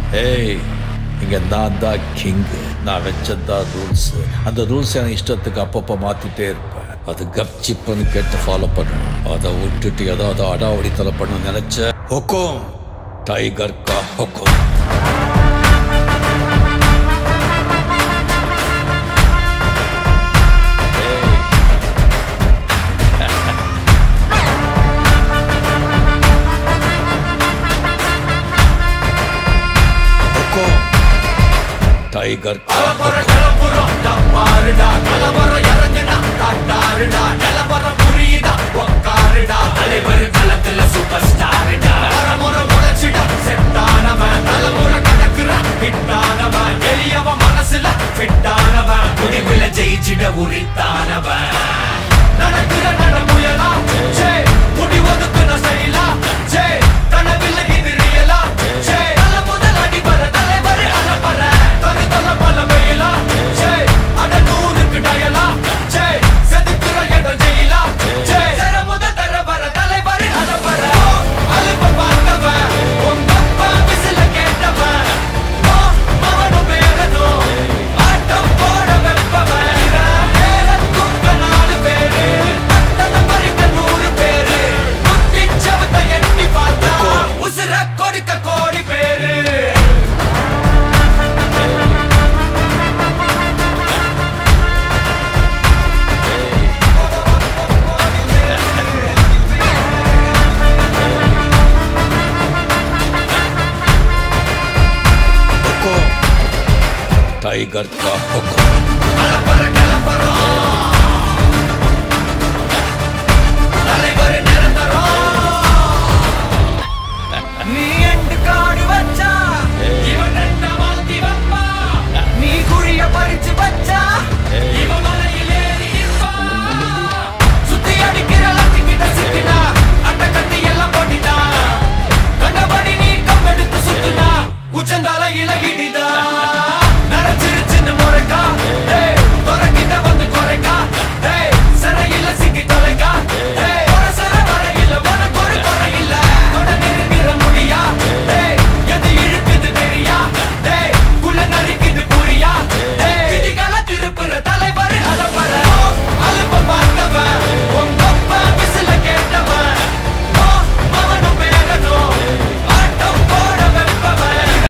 ஏய் இங்க நான் தான் கிங் நான் வச்சதான் ரூல்ஸ் அந்த ரூல்ஸ் எனக்கு இஷ்டத்துக்கு அப்பப்போ மாத்திட்டே இருப்பேன் அது கப் சிப்புன்னு கேட்டு ஃபாலோ பண்ணணும் அதை விட்டுட்டு ஏதாவது அடாவடித்தலை பண்ண நினைச்ச ஹொக்கோம் டைகர் கா ஹொக்கோம் ஹொக்கோம் டைகர் கா ஹொக்கோம் ஜெயிச்சிட உரித்தானவன் நடக்கிற நடமுயலா ஜே முடி ஒதுக்குன ஸ்டைலா ஜே கனவில்லை இது ரியலா ஜே தல முதல் அடி வர தலைவர் அலப்பற தனி தல பல வெயிலா ஜே அட நூறுக்கு டயலா ஜே செதுக்குற இடம் ஜெயிலா ஜே தர முதல் தர வர தலைவர் அலப்பற அலுப்ப பார்த்தவன் உங்க அப்பா விசில கேட்டவன் ஓ, மவனும் பேரனும் ஆட்டம் போட வெப்பவன் மேல தூக்க நாலு பேரு பட்டத பறிக்க நூறு பேரு குத்தி சவத்தை எட்டி பார்த்தா உசுர கொடுக்க கோடி பேரு ஹொக்கோம் டைகர் கா ஹொக்கோம் அலப்பற கிளப்பறோம்